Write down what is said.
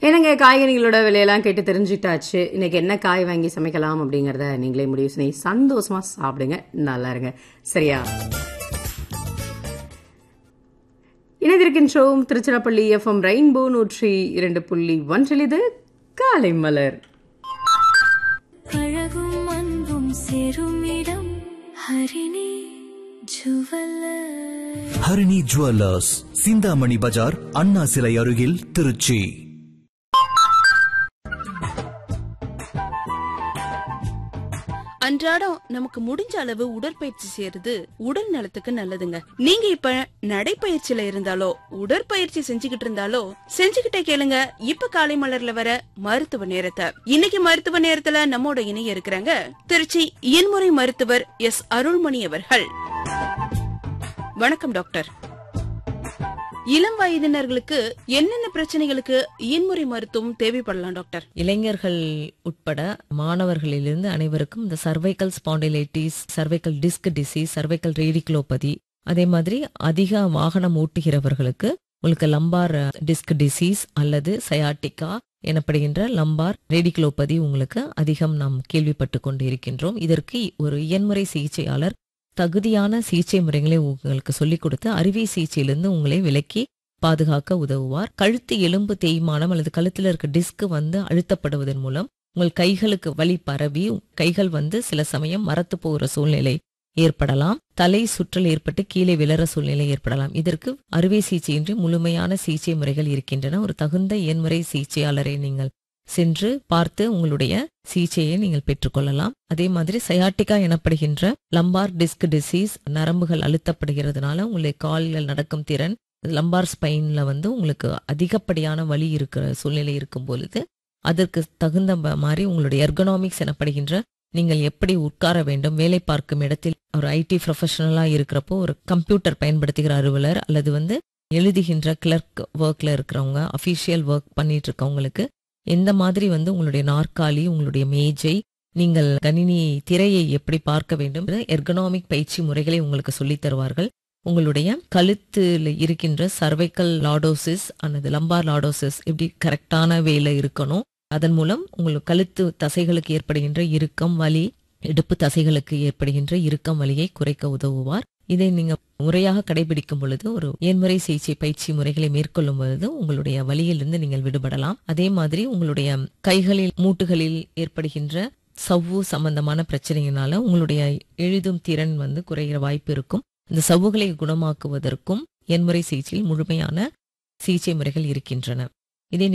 என்னங்க காய்கறிகளோட விலையெல்லாம் கேட்டு தெரிஞ்சுட்டாச்சு இன்னைக்கு என்ன காய் வாங்கி சமைக்கலாம் அப்படிங்கறத நீங்களே முடிவு பண்ணி சந்தோஷமா சாப்பிடுங்க நல்லா இருங்க சரியா இணைந்திருக்கின்றோம் திருச்சிராப்பள்ளி எஃப்எம் ரெயின்போ நூற்றி இரண்டு புள்ளி ஒன்றில் இது காலை மலர் அழகும் அன்பும் சேரும் இடம் ஹரிணி ஜுவல்லர் ஹரிணி ஜுவல்லர்ஸ் சிந்தாமணி பஜார் அண்ணா சிலை அருகில் திருச்சி அன்றாடம் நமக்கு முடிஞ்ச அளவு உடற்பயிற்சி செய்யறது உடல் நலத்துக்கு நல்லதுங்க நீங்க இப்ப நடைப்பயிற்சியில இருந்தாலோ உடற்பயிற்சி செஞ்சுக்கிட்டு இருந்தாலோ செஞ்சுக்கிட்டே கேளுங்க இப்ப காலை மலர்ல வர மருத்துவ நேரத்தை இன்னைக்கு மருத்துவ நேரத்துல நம்மோட இணைய இருக்கிறாங்க திருச்சி இயன்முறை மருத்துவர் எஸ் அருள்மணி அவர்கள் வணக்கம் டாக்டர் இளம் வயதினர்களுக்கு என்னென்ன பிரச்சனைகளுக்கு இயன்முறை மருத்துவம் தேவைப்படலாம் டாக்டர் இளைஞர்கள் உட்பட மாணவர்களிலிருந்து அனைவருக்கும் இந்த cervical spondylitis cervical disc disease cervical radiculopathy அதே மாதிரி அதிக வாகனம் ஓட்டுகிறவர்களுக்கு உங்களுக்கு லம்பார் டிஸ்க் டிசீஸ் அல்லது சயாட்டிகா எனப்படுகின்ற லம்பார் ரேடிகுலோபதி உங்களுக்கு அதிகம் நாம் கேள்விப்பட்டு கொண்டு இருக்கின்றோம் இதற்கு ஒரு இயன்முறை சிகிச்சையாளர் தகுதியான சிகிச்சை முறைகளை உங்களுக்கு சொல்லிக் கொடுத்து அறுவை சிகிச்சையிலிருந்து உங்களை விலக்கி பாதுகாக்க உதவுவார் கழுத்து எலும்பு தேய்மானம் அல்லது கழுத்துல இருக்க டிஸ்க் வந்து அழுத்தப்படுவதன் மூலம் உங்கள் கைகளுக்கு வலி பரவி கைகள் வந்து சில சமயம் மரத்து போகிற சூழ்நிலை ஏற்படலாம் தலை சுற்றல் ஏற்பட்டு கீழே விழற சூழ்நிலை ஏற்படலாம் இதற்கு அறுவை சிகிச்சையின்றி முழுமையான சிகிச்சை முறைகள் இருக்கின்றன ஒரு தகுந்த இயன்முறை சிகிச்சையாளரை நீங்கள் சென்று பார்த்து உங்களுடைய சிகிச்சையை நீங்கள் பெற்றுக்கொள்ளலாம் அதே மாதிரி சயாட்டிகா எனப்படுகின்ற லம்பார் டிஸ்க் டிசீஸ் நரம்புகள் அழுத்தப்படுகிறதுனால உங்களுடைய கால்கள் நடக்கும் திறன் லம்பார் ஸ்பைன்ல வந்து உங்களுக்கு அதிகப்படியான வலி இருக்கிற சூழ்நிலை இருக்கும் பொழுது அதற்கு தகுந்த ம- மாதிரி உங்களுடைய எர்கனாமிக்ஸ் எனப்படுகின்ற நீங்கள் எப்படி உட்கார வேண்டும் வேலை பார்க்கும் இடத்தில் ஒரு ஐடி ப்ரொஃபஷனலா இருக்கிறப்போ ஒரு கம்ப்யூட்டர் பயன்படுத்துகிற அலுவலர் அல்லது வந்து எழுதுகின்ற கிளர்க் ஒர்க்ல இருக்கிறவங்க அஃபீஷியல் ஒர்க் பண்ணிட்டு இருக்கவங்களுக்கு எந்த மாதிரி வந்து உங்களுடைய நாற்காலி உங்களுடைய மேஜை நீங்கள் கணினி திரையை எப்படி பார்க்க வேண்டும் எர்கனாமிக் பயிற்சி முறைகளை உங்களுக்கு சொல்லித் தருவார்கள் உங்களுடைய கழுத்தில் இருக்கின்ற சர்வைக்கல் லாடோசிஸ் அல்லது லம்பார் லாடோசிஸ் எப்படி கரெக்டான வேல இருக்கணும் அதன் மூலம் உங்களுக்கு கழுத்து தசைகளுக்கு ஏற்படுகின்ற இறுக்கம் வலி இடுப்பு தசைகளுக்கு ஏற்படுகின்ற இறுக்கம் வலியை குறைக்க உதவுவார் இதை நீங்க முறையாக கடைபிடிக்கும் பொழுது ஒரு எண்முறை சிகிச்சை பயிற்சி முறைகளை மேற்கொள்ளும் பொழுது உங்களுடைய வலியிலிருந்து நீங்கள் விடுபடலாம் அதே மாதிரி உங்களுடைய கைகளில் மூட்டுகளில் ஏற்படுகின்ற சவ்வு சம்பந்தமான பிரச்சனையினால உங்களுடைய எழுதும் திறன் வந்து குறைகிற வாய்ப்பு இருக்கும் இந்த சவ்வுகளை குணமாக்குவதற்கும் எண்முறை சிகிச்சையில் முழுமையான சிகிச்சை முறைகள் இருக்கின்றன இதை